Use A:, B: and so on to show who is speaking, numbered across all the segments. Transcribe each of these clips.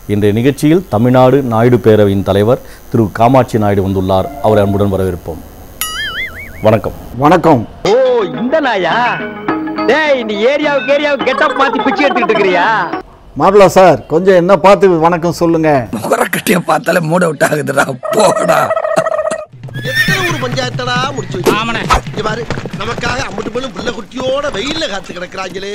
A: இன்றைய நிகழ்ச்சியில் தமிழ்நாடு நாயுடு பேரவையின் தலைவர் திரு காமாட்சி நாயுடு வந்துள்ளார் அவரை அன்புடன் வரவேற்போம் வணக்கம்
B: வணக்கம்
C: ஓ இந்த நாயா டேய் நீ ஏரியாவுக்கு ஏரியாவுக்கு கெட்டப் மாத்தி பிச்சை எடுத்துக்கிட்டு இருக்கிறியா
B: மாப்பிள்ள சார் கொஞ்சம் என்ன பார்த்து வணக்கம் சொல்லுங்க
D: முகரக்கட்டிய பார்த்தாலே மூட விட்டாகுதுடா போடா
E: எத்தனை ஊர் பஞ்சாயத்தடா முடிச்சு வச்சு இங்க பாரு நமக்காக அம்பட்டு போலும் புள்ள குட்டியோட வெயில்ல காத்து கிடக்குறாங்களே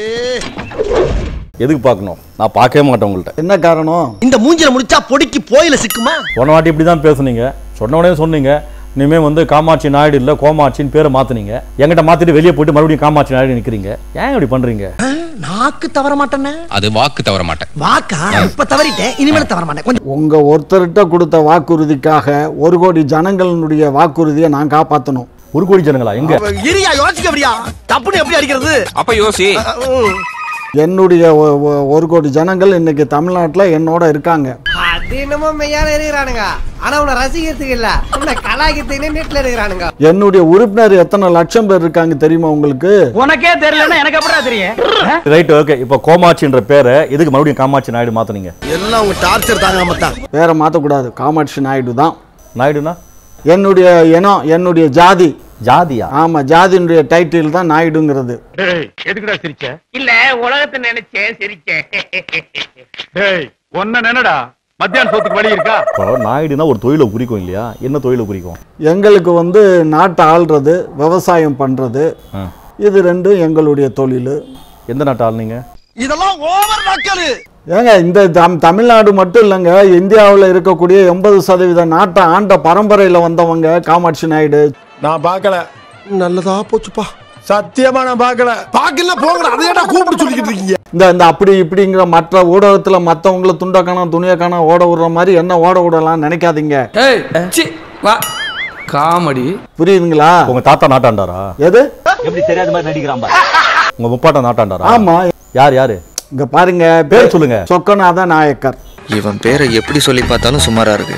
A: எதுக்கு பார்க்கணும் நான் பார்க்கவே மாட்டேன் உங்கள்கிட்ட
B: என்ன காரணம்
E: இந்த மூஞ்சில முடிச்சா பொடிக்கு போயில சிக்குமா
A: போன வாட்டி இப்படி தான் பேசுனீங்க சொன்ன உடனே சொன்னீங்க இனிமேல் வந்து காமாட்சி நாயுடு இல்லை கோமாட்சின்னு பேரை மாற்றுனீங்க என்கிட்ட மாற்றிட்டு வெளியே போயிட்டு மறுபடியும் காமாட்சி நாயுடு நிற்கிறீங்க ஏன் இப்படி பண்ணுறீங்க
E: நாக்கு தவற மாட்டேனே
F: அது வாக்கு தவற மாட்டேன்
E: வாக்கா இப்ப தவறிட்டேன் இனிமேல் தவற மாட்டேன் கொஞ்சம்
B: உங்க ஒருத்தர்கிட்ட கொடுத்த வாக்குறுதிக்காக ஒரு கோடி ஜனங்களுடைய வாக்குறுதியை நான் காப்பாற்றணும்
A: ஒரு கோடி ஜனங்களா எங்க
E: இரியா யோசிக்க அப்படியா தப்புன்னு எப்படி அடிக்கிறது
F: அப்ப யோசி
E: ம்.
B: என்னுடைய ஒ- ஒ- ஒரு கோடி ஜனங்கள் இன்னைக்கு தமிழ்நாட்டில் என்னோட இருக்காங்க
G: அது என்னமோ மெய்யால இருக்கிறானுங்க ஆனா உன்னை ரசிக்கிறதுக்கு இல்ல உன்னை கலாய்க்கிறதுக்குன்னே நெட்ல இருக்கிறானுங்க
B: என்னுடைய உறுப்பினர் எத்தனை லட்சம் பேர் இருக்காங்க தெரியுமா உங்களுக்கு
C: உனக்கே தெரியலன்னா எனக்கு எப்படா தெரியும்
A: ரைட் ஓகே இப்போ கோமாட்சின்ற பேரை எதுக்கு மறுபடியும் காமாட்சி நாயுடு மாற்றுனீங்க
E: எல்லாம் உங்க டார்ச்சர் தாங்காம தான்
B: வேற மாற்றக்கூடாது காமாட்சி நாயுடு தான்
A: நாயுடுனா
B: என்னுடைய இனம் என்னுடைய ஜாதி
A: ஜாதியா
B: ஆமா ஜாதியினுடைய டைட்டில் தான் நாயுடுங்கிறது
C: எதுக்குடா சிரிச்ச இல்ல உலகத்தை நினைச்சேன் சிரிச்சேன் டேய் ஒன்ன நினைடா மத்தியான சோத்துக்கு வழி இருக்கா
A: இப்போ நாயுடுனா ஒரு தொழிலை குறிக்கும் இல்லையா என்ன தொழிலை குறிக்கும்
B: எங்களுக்கு வந்து நாட்டை ஆள்றது விவசாயம் பண்றது
A: ஆ.
B: இது ரெண்டும் எங்களுடைய தொழில்
A: எந்த நாட்டு ஆள் நீங்க
E: இதெல்லாம் ஓவர் நக்கலு
B: ஏங்க இந்த தம் தமிழ்நாடு மட்டும் இல்லைங்க இந்தியாவில் இருக்கக்கூடிய எண்பது சதவீத நாட்டை ஆண்ட பரம்பரையில் வந்தவங்க காமாட்சி நாயுடு
H: நான் பார்க்கல
E: நல்லதா போச்சுப்பா
H: சத்தியமா நான் பார்க்கல
E: பாக்கல போங்கடா அதையடா கூப்பிட்டு சொல்லிக்கிட்டு இருக்கீங்க
B: இந்த இந்த அப்படி இப்படிங்கிற மற்ற ஊடகத்தில் மற்றவங்கள துண்டை காணோம் துணியை காணோம் ஓட விடுற மாதிரி என்ன ஓட விடலாம் நினைக்காதீங்க
D: ஏய் சி வா காமெடி
B: புரியுதுங்களா
A: உங்க தாத்தா நாட்டாண்டாரா
B: எது
C: எப்படி தெரியாத மாதிரி நடிக்கிறான்
A: உங்க முப்பாட்டா நாட்டாண்டாரா
B: ஆமா
A: யார் யாரு
B: இங்க பாருங்க
A: பேர் சொல்லுங்க
B: சொக்கநாத நாயக்கர்
I: இவன் பேரை எப்படி சொல்லி பார்த்தாலும் சுமாரா இருக்கு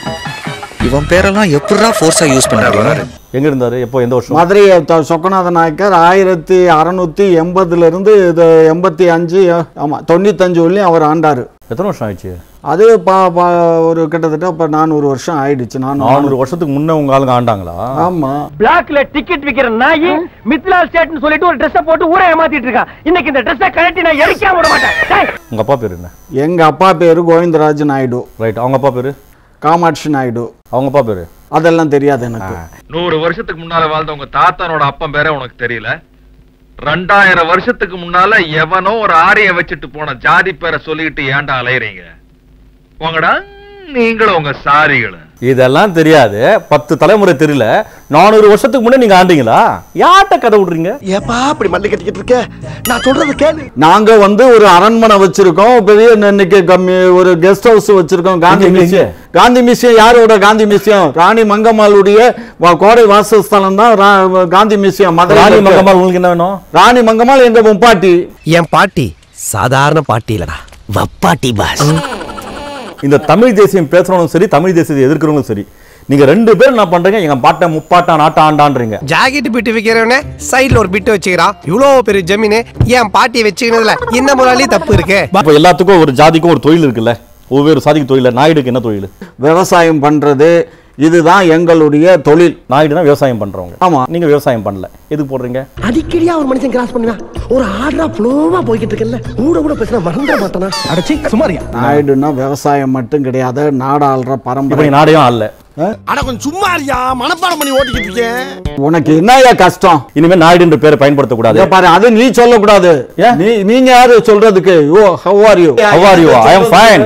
I: இவன் பேரெல்லாம் எப்படிடா ஃபோர்ஸா யூஸ் பண்றாரு
A: எங்க இருந்தாரு எப்போ எந்த வருஷம்
B: மதுரை த- சொக்கநாத நாயக்கர் ஆயிரத்தி அறநூத்தி எண்பதுல இருந்து இது எண்பத்தி அஞ்சு ஆமா தொண்ணூத்தஞ்சு வரலையும் அவர் ஆண்டாரு
A: எத்தனை வருஷம் ஆயிடுச்சு
B: அது பா பா ஒரு கிட்டத்தட்ட இப்போ நானூறு வருஷம் ஆயிடுச்சு நானூறு
A: நானூறு வருஷத்துக்கு முன்ன உங்க ஆளுங்க ஆண்டாங்களா
B: ஆமா
C: பிளாக்ல டிக்கெட் விக்கிற நாயி மித்லா ஸ்டேட்னு சொல்லிட்டு ஒரு ட்ரெஸ் போட்டு ஊரை ஏமாத்திட்டு இருக்கான் இன்னைக்கு இந்த ட்ரெஸ்ஸை கழட்டி நான் எரிக்காம விட மாட்டேன் டேய்.
A: உங்க அப்பா பேர் என்ன
B: எங்க அப்பா பேரு கோவிந்தராஜ் நாயுடு
A: ரைட் அவங்க அப்பா பேரு
B: காமாட்சி நாயுடு
A: அவங்க அப்பா பேரு
B: அதெல்லாம் தெரியாது எனக்கு
J: நூறு வருஷத்துக்கு முன்னால வாழ்ந்த உங்க தாத்தானோட அப்பன் பேரே உனக்கு தெரியல ரெண்டாயிரம் வருஷத்துக்கு முன்னால எவனோ ஒரு ஆரிய வச்சுட்டு போன ஜாதி பேரை சொல்லிட்டு ஏன்டா அலையறீங்க போங்கடா நீங்களும் உங்க சாரிகளும்
A: இதெல்லாம் தெரியாது பத்து தலைமுறை தெரியல நானூறு வருஷத்துக்கு முன்னே நீங்க ஆண்டீங்களா யார்கிட்ட கதை விடுறீங்க
E: ஏப்பா அப்படி மல்லி கட்டிக்கிட்டு இருக்க நான் சொல்றது கேளு
B: நாங்க வந்து ஒரு அரண்மனை வச்சிருக்கோம் பெரிய இன்னைக்கு கம்மி ஒரு கெஸ்ட் ஹவுஸ் வச்சிருக்கோம் காந்தி
A: எங்க, எங்க?
B: மியூசியம் காந்தி மியூசியம் யாரோட காந்தி மியூசியம் ராணி மங்கம்மாளுடைய வ- கோடை வாசஸ்தலம் தான் ரா- காந்தி மியூசியம் மதுரை
A: ராணி மங்கம்மாள் உங்களுக்கு என்ன வேணும்
B: ராணி மங்கம்மாள் எங்க முப்பாட்டி
G: என் பாட்டி சாதாரண பாட்டி இல்லடா வப்பாட்டி பாஸ்
A: இந்த தமிழ் தேசியம் பேசுறவங்களும் சரி தமிழ் தேசியத்தை எதிர்க்கிறவங்களும் சரி நீங்க ரெண்டு பேரும் என்ன பண்றீங்க எங்க பாட்டை முப்பாட்டா நாட்டா ஆண்டான்றீங்க
G: ஜாக்கெட் பிட்டு விக்கிறவனே சைடுல ஒரு பிட்டு வச்சுக்கிறான் இவ்வளோ பெரிய ஜமீனு என் பாட்டி வச்சுக்கிறதுல இந்த முதலாளி தப்பு இருக்கு
A: இப்போ எல்லாத்துக்கும் ஒரு ஜாதிக்கும் ஒரு தொழில் இருக்குல்ல ஒவ்வொரு சாதிக்கு தொழில் நாயுடுக்கு என்ன தொழில்
B: விவசாயம் பண்றது இதுதான் எங்களுடைய தொழில்
A: நாயுடுனா விவசாயம் பண்றவங்க
B: ஆமா.
A: நீங்க விவசாயம் பண்ணல எதுக்கு போடுறீங்க
E: அடிக்கடியா ஒரு மனுஷன் கிராஸ் பண்ணுவான் ஒரு ஆர்டரா ஃப்ளோவா போய்கிட்டு இருக்கல கூட கூட பேசினா மறந்துட மாட்டானா அடச்சி சுமாரியா
B: நாயுடுனா விவசாயம் மட்டும் கிடையாது நாடாளுற
A: இப்போ
B: பரம்பரை
A: நீ நாடையும் ஆளல
E: அட கொஞ்சம் சும்மாரியா மனப்பாடம் பண்ணி ஓட்டிக்கிட்டு இருக்கேன்
B: உனக்கு என்னய்யா கஷ்டம்
A: இனிமே நாயுடுன்ற பேரை பயன்படுத்தக்கூடாது
B: இங்க பாரு அது நீ சொல்லக்கூடாது
A: ஏன்?
B: நீ நீங்க யாரு சொல்றதுக்கு oh how are you
A: How are you? I am fine.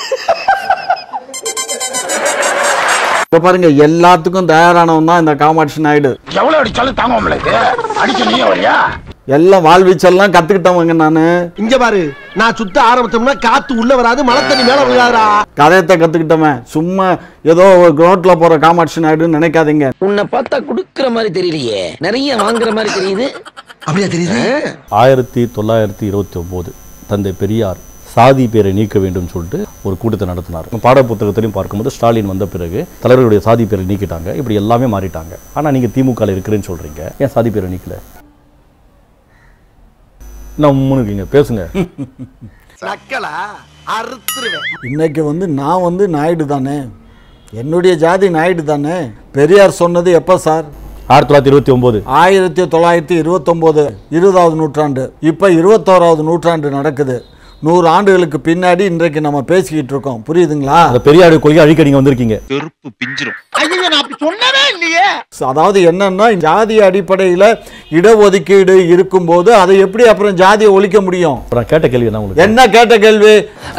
B: இப்ப பாருங்க எல்லாத்துக்கும் தயாரானவன் தான் இந்த காமாட்சி நாயுடு
H: எவ்வளவு அடிச்சாலும் தாங்க முடியல அடிச்சு நீ வரியா
B: எல்லாம் வாழ்வீச்செல்லாம் கத்துக்கிட்டவங்க நானு
E: இங்க பாரு நான் சுத்த ஆரம்பிச்சோம்னா காத்து உள்ள வராது மழை தண்ணி மேல விழுகாதா
B: கதையத்தை கத்துக்கிட்டவன் சும்மா ஏதோ ஒரு ரோட்ல போற காமாட்சி நாயுடுன்னு நினைக்காதீங்க
D: உன்னை பார்த்தா குடுக்குற மாதிரி தெரியலையே நிறைய வாங்குற மாதிரி தெரியுது
E: அப்படியா தெரியுது
A: ஆயிரத்தி தொள்ளாயிரத்தி இருபத்தி ஒன்பது தந்தை பெரியார் சாதி பேரை நீக்க வேண்டும் சொல்லிட்டு ஒரு கூட்டத்தை நடத்தினார் பாட புத்தகத்திலையும் பார்க்கும்போது ஸ்டாலின் வந்த பிறகு தலைவர்களுடைய சாதி பேரை நீக்கிட்டாங்க இப்படி எல்லாமே மாறிட்டாங்க ஆனா நீங்க திமுக இருக்கிறேன்னு சொல்றீங்க ஏன் சாதி பேரை நீக்கல என்ன உம்முன்னு இருக்கீங்க பேசுங்க
E: நக்கலா அறுத்துருவேன்
B: இன்னைக்கு வந்து நான் வந்து நாயுடு தானே என்னுடைய ஜாதி நாயுடு தானே பெரியார் சொன்னது எப்போ சார்
A: ஆயிரத்தி தொள்ளாயிரத்தி இருபத்தி ஒன்பது
B: ஆயிரத்தி தொள்ளாயிரத்தி இருபத்தொம்போது இருபதாவது நூற்றாண்டு இப்போ இருபத்தோராவது நூற்றாண்டு நடக்குது நூறு ஆண்டுகளுக்கு பின்னாடி இன்றைக்கு நம்ம பேசிக்கிட்டு இருக்கோம் புரியுதுங்களா
A: அந்த பெரியாரு கொள்கை அழிக்க நீங்க வந்திருக்கீங்க
H: செருப்பு பிஞ்சிரும்
E: ஐயோ நான் அப்படி சொன்னவே இல்லையே
B: அதாவது என்னன்னா ஜாதி அடிப்படையில் இடஒதுக்கீடு இருக்கும்போது அதை எப்படி அப்புறம் ஜாதியை ஒழிக்க முடியும்
A: அப்புறம் கேட்ட கேள்வி என்ன உங்களுக்கு
B: என்ன கேட்ட கேள்வி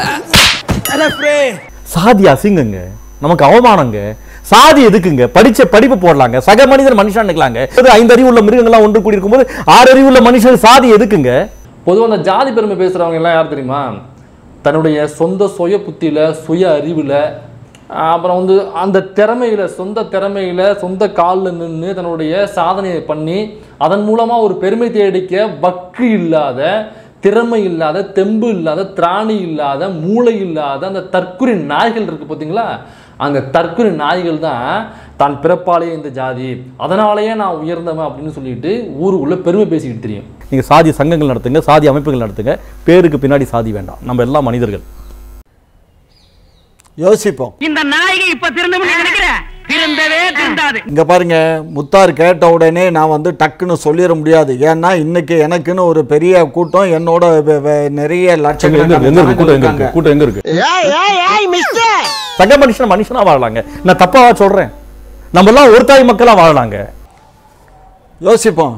A: சாதி அசிங்கங்க நமக்கு அவமானங்க சாதி எதுக்குங்க படிச்ச படிப்பு போடலாங்க சக மனிதர் மனுஷன் நினைக்கலாங்க அது ஐந்து அறிவு உள்ள மிருகங்கள்லாம் ஒன்று கூடி இருக்கும்போது ஆறு அறிவு உள்ள மனுஷன் சாதி எதுக்குங்க
F: பொதுவாக அந்த ஜாதி பெருமை பேசுகிறவங்க எல்லாம் யார் தெரியுமா தன்னுடைய சொந்த சுய புத்தியில் சுய அறிவில் அப்புறம் வந்து அந்த திறமையில் சொந்த திறமையில் சொந்த காலில் நின்று தன்னுடைய சாதனையை பண்ணி அதன் மூலமாக ஒரு பெருமை தேடிக்க வக்கு இல்லாத திறமை இல்லாத தெம்பு இல்லாத திராணி இல்லாத மூளை இல்லாத அந்த தற்குறி நாய்கள் இருக்கு பார்த்தீங்களா அங்கே தற்குறி நாய்கள் தான் தான் பிறப்பாலேயே இந்த ஜாதி அதனாலேயே நான் உயர்ந்தவன் அப்படின்னு சொல்லிட்டு ஊருக்குள்ளே பெருமை பேசிக்கிட்டு தெரியும்
A: நீங்க சாதி சங்கங்கள் நடத்துங்க சாதி அமைப்புகள் நடத்துங்க பேருக்கு பின்னாடி சாதி வேண்டாம் நம்ம எல்லாம் மனிதர்கள்
B: யோசிப்போம்
C: இந்த நாயகி இப்ப திருந்தம் நினைக்கிற திருந்தவே திருந்தாது
B: இங்க பாருங்க முத்தார் கேட்ட உடனே நான் வந்து டக்குன்னு சொல்லிட முடியாது ஏன்னா இன்னைக்கு எனக்குன்னு ஒரு பெரிய கூட்டம் என்னோட வெ- வெ- நிறைய
A: எங்க எங்க இருக்கு? எங்க இருக்கு கூட்டம் எங்க இருக்கு கூட்டம் எங்க இருக்கு
E: ஏய் ஏய் ஏய் மிஸ்டர்
A: சக மனுஷன் மனுஷனா வாழலாங்க நான் தப்பாவா சொல்றேன் நம்ம எல்லாம் ஒரு தாய் மக்களா வாழலாங்க
B: யோசிப்போம்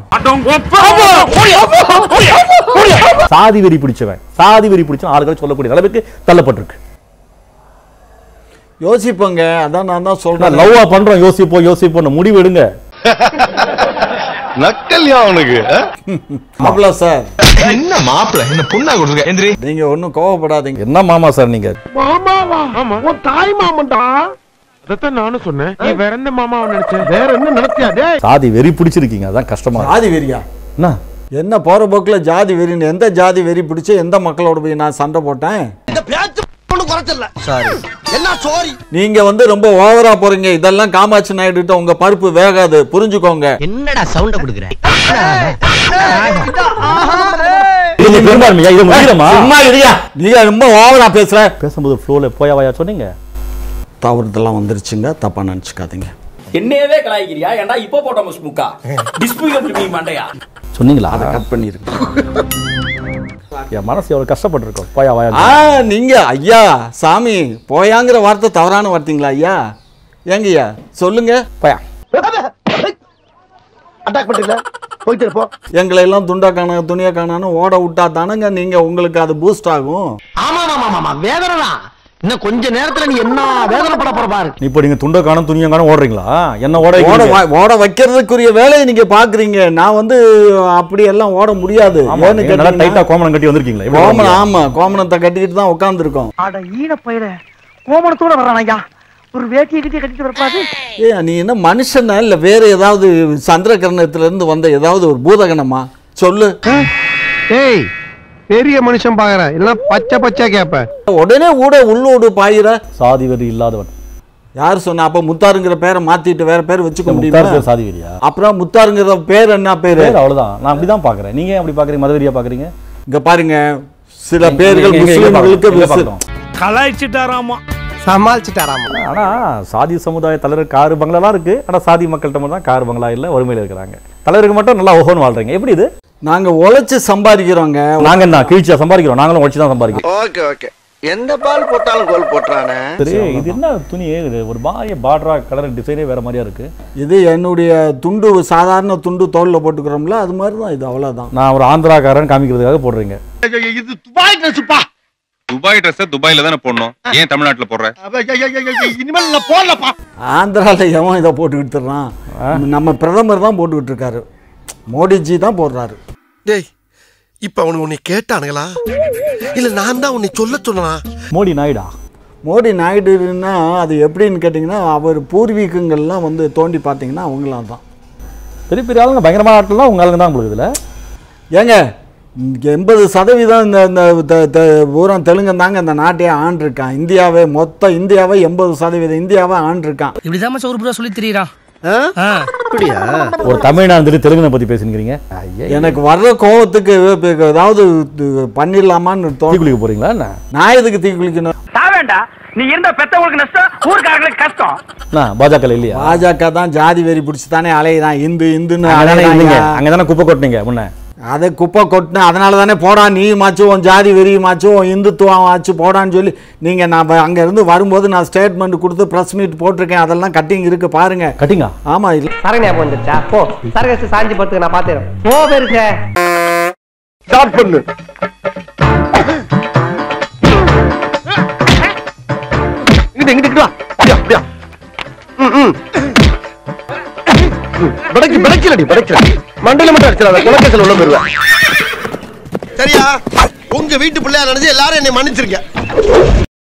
A: சாதி வெறி பிடிச்சவன் சாதி வெறி பிடிச்சவன் ஆளுகள் சொல்லக்கூடிய அளவுக்கு தள்ளப்பட்டிருக்கு
B: யோசிப்போங்க அதான் நான் தான்
A: நான்
B: சொல்றேன்
A: லவ்வா பண்றோம் யோசிப்போம் யோசிப்போம் முடிவு எடுங்க
H: நக்கல்யா அவனுக்கு
B: மாப்பிள சார்
H: என்ன மாப்பிள என்ன புண்ணா கொடுங்க எந்திரி
B: நீங்க ஒன்றும் கோவப்படாதீங்க
A: என்ன மாமா சார் நீங்க
E: மாமாவா ஆமா உன் தாய் மாமன்டா
C: அதைத்தான் நானும் சொன்னேன் நீ வேற எந்த மாமாவை நினைச்ச
E: வேற என்ன நினைச்சியா டேய்
A: சாதி வெறி பிடிச்சிருக்கீங்க அதான் கஷ்டமா இருக்கு.
B: ஜாதி வெறியா
A: என்ன
B: என்ன போற போக்குல ஜாதி வெறின்னு எந்த ஜாதி வெறி பிடிச்சு எந்த மக்களோட போய் நான் சண்டை போட்டேன்
E: இந்த பேச்சு ஒண்ணும் குறைச்சல சாரி என்ன சோரி
B: நீங்க வந்து ரொம்ப ஓவரா போறீங்க இதெல்லாம் காமாட்சி நாயுடுட்ட உங்க பருப்பு வேகாது புரிஞ்சுக்கோங்க
E: என்னடா சவுண்ட குடுக்குற
A: இது பெரும்பான்மையா இது முடியலமா
B: சும்மா இருயா நீ ரொம்ப ஓவரா பேசுற
A: பேசும்போது ஃப்ளோல போயா வாயா சொன்னீங்க
B: தவறுதெல்லாம் வந்துருச்சுங்க தப்பா நினைச்சுக்காதீங்க
D: என்னையவே கலாய்க்கிறியா ஏன்டா இப்போ போட்ட முக்கா டிஸ்பிகபிள் மீ மண்டையா
A: சொன்னீங்களா
B: அதை கட் பண்ணிருங்க
A: என் மனசு எவ்வளவு கஷ்டப்பட்டிருக்கோம் போயா வாயா
B: ஆ நீங்க ஐயா சாமி போயாங்கிற வார்த்தை தவறான வார்த்தைங்களா ஐயா ஏங்கய்யா சொல்லுங்க
A: போயா
E: அட்டாக் பண்றீங்களா போயிட்டு இருப்போ
B: எங்களை எல்லாம் துண்டா காண துணியா காணான்னு ஓட விட்டா தானங்க நீங்க உங்களுக்கு அது பூஸ்ட் ஆகும்
E: ஆமா ஆமா ஆமா ஆமா வேதனை தான் இன்னும் கொஞ்ச நேரத்துல நீ என்ன வேதனைப்பட போற பாரு
A: இப்போ நீங்க துண்ட காணும் துணியை காணும் ஓடுறீங்களா என்ன ஓட
B: ஓட
A: வைக்கிறீங்க?
B: வ- ஓட வைக்கிறதுக்குரிய வேலையை நீங்க பாக்குறீங்க நான் வந்து அப்படி எல்லாம் ஓட முடியாது
A: ஆமா,
B: ஏன்னு
A: நீங்க நல்லா டைட்டா
B: கேட்டீங்கன்னா,
A: கோமணம் கட்டி வந்திருக்கீங்களா எப்படி
B: கோமணம்
A: வரீங்க?
B: ஆமா கோமணத்தை கட்டிக்கிட்டு தான் உட்காந்துருக்கோம்
C: அட ஈன பயிர கோமணத்தோட வர்றான் ஐயா ஒரு வேட்டியை கட்டி கட்டிட்டு வரப்பாது
B: ஏ நீ என்ன மனுஷனா இல்ல வேற ஏதாவது சந்திரகிரணத்துல இருந்து வந்த ஏதாவது ஒரு பூதகணமா சொல்லு
G: ஏய் பெரிய மனுஷன் பாக்குறேன் எல்லாம் பச்சை பச்சை கேப்ப
B: உடனே ஊட உள்ளோடு பாயிர
A: சாதி வெறி இல்லாதவன்
B: யார் சொன்னா அப்ப முத்தாருங்கிற பேரை மாத்திட்டு வேற பேர் வச்சுக்க
A: முத்தார்
B: முடியுமா
A: பேர் சாதி வெறியா
B: அப்புறம் முத்தாருங்கிற பேர் என்ன பேரு
A: பேர் அவ்வளவுதான் நான் அப்படிதான் பாக்குறேன் நீங்க ஏன் அப்படி பாக்குறீங்க மதவெறியா பாக்குறீங்க
B: இங்க பாருங்க சில பேர்கள்
A: எங்க- எங்க
B: முஸ்லிம்களுக்கு
A: பார்க்கணும்? எங்க
B: விசு-
A: பார்க்கணும்?
C: கலாய்ச்சிட்டாராமா
G: சமாளிச்சுட்டாராமா
A: ஆனா சாதி சமுதாய தலைவர் காரு பங்களாலாம் இருக்கு ஆனா சாதி மக்கள்கிட்ட மட்டும் தான் கார் பங்களா இல்ல வறுமையில இருக்கிறாங்க தலைவருக்கு மட்டும் நல்லா ஓஹோன்னு வாழ்றீங்க எப்படி இது
B: நாங்க உழைச்சு சம்பாதிக்கிறோங்க
A: நாங்க என்ன கீழ்ச்சியா சம்பாதிக்கிறோம் நாங்களும் உழைச்சு தான் சம்பாதிக்கிறோம்
I: ஓகே ஓகே எந்த பால் போட்டாலும் கோல் போட்டுறானே
A: சரி இது என்ன துணி இது ஒரு பாரிய பார்டரா கலர் டிசைனே வேற மாதிரியா இருக்கு
B: இது என்னுடைய துண்டு சாதாரண துண்டு தோல்ல போட்டுக்கிறோம்ல அது மாதிரி தான் இது அவ்வளவுதான்
A: நான் ஒரு ஆந்திராக்காரன் காமிக்கிறதுக்காக போடுறீங்க
E: இது துபாய் ட்ரெஸ்ப்பா
H: துபாய் ட்ரெஸ் துபாயில தானே போடணும் ஏன் தமிழ்நாட்டுல போடுற
E: இனிமேல் நான் போடலப்பா
B: ஆந்திரால எவன் இதை போட்டுக்கிட்டு இருக்கான் நம்ம பிரதமர் தான் போட்டுக்கிட்டு இருக்காரு மோடிஜி தான் போடுறாரு
E: டேய் இப்ப அவனுக்கு உன்னை கேட்டானுங்களா இல்ல நான் தான் உன்னை சொல்ல சொன்னா
A: மோடி நாயுடா
B: மோடி நாயுடுன்னா அது எப்படின்னு கேட்டிங்கன்னா அவர் பூர்வீகங்கள்லாம் வந்து தோண்டி பார்த்தீங்கன்னா அவங்களாம் தான்
A: பெரிய பெரிய ஆளுங்க பயங்கரமான ஆட்கள்லாம் உங்க ஆளுங்க தான் உங்களுக்கு இதுல
B: ஏங்க எண்பது சதவீதம் இந்த இந்த த- த- பூரா தெலுங்கன் தாங்க இந்த நாட்டையே ஆண்டிருக்கான் இந்தியாவே மொத்த இந்தியாவே எண்பது சதவீதம் இந்தியாவை ஆண்டிருக்கான்
D: இப்படிதான் சோறு புறா சொல்லி திரியறான்
E: அப்படியா
A: ஒரு தமிழ்னா இருந்துட்டு தெலுங்குனை பத்தி பேசுங்கிறீங்க
B: எனக்கு வர்ற கோவத்துக்கு இப்ப ஏதாவது இது பண்ணிடலாமான்னு
A: தீ
B: தோணி
A: குளிக்க போறீங்களா என்ன
B: நான் எதுக்கு தீ குளிக்கணும்
C: சாவேண்டா நீ இருந்த பெத்தவங்களுக்கு நஷ்டம் ஊருக்காரங்களுக்கு கஷ்டம்
A: என்ன, பாஜக இல்லையா
B: பாஜக தான் ஜாதி வெறி பிடிச்சி தானே அலையுதான் இந்து இந்துன்னு
A: அங்கதானே இருந்தீங்க
B: அலையுறாங்க.
A: அங்கதானே குப்பை கொட்டினீங்க முன்ன
B: அதை குப்பை கொட்டின அதனால தானே போடா நீ மாச்சும் உன் ஜாதி வெறியுமாச்சும் உன் இந்துத்துவம் ஆச்சு போடான்னு சொல்லி நீங்கள் நான் அங்கே இருந்து வரும்போது நான் ஸ்டேட்மெண்ட் கொடுத்து ப்ரெஸ் மீட் போட்டிருக்கேன் அதெல்லாம் கட்டிங் இருக்கு பாருங்க
A: கட்டிங்கா
B: ஆமாம் இல்லை
G: சரக்கு ஞாபகம் வந்துருச்சா போ சரக்கு சாஞ்சி படுத்துக்க நான் பாத்துறேன் போ பெருசே
E: ஸ்டார்ட் பண்ணு இங்கிட்டு இங்கிட்டு இங்கிட்டு வா அப்படியா அப்படியா ம், ம். ம், பிடைக்கு பிடைக்கலடி பிடைக்கல மண்டையில மட்டும் அடிச்சிடாத குலக்கத்தில் உள்ள போயிருவேன் சரியா உங்க வீட்டு பிள்ளையா நினைச்சு எல்லாரும் என்னை மன்னிச்சிருக்க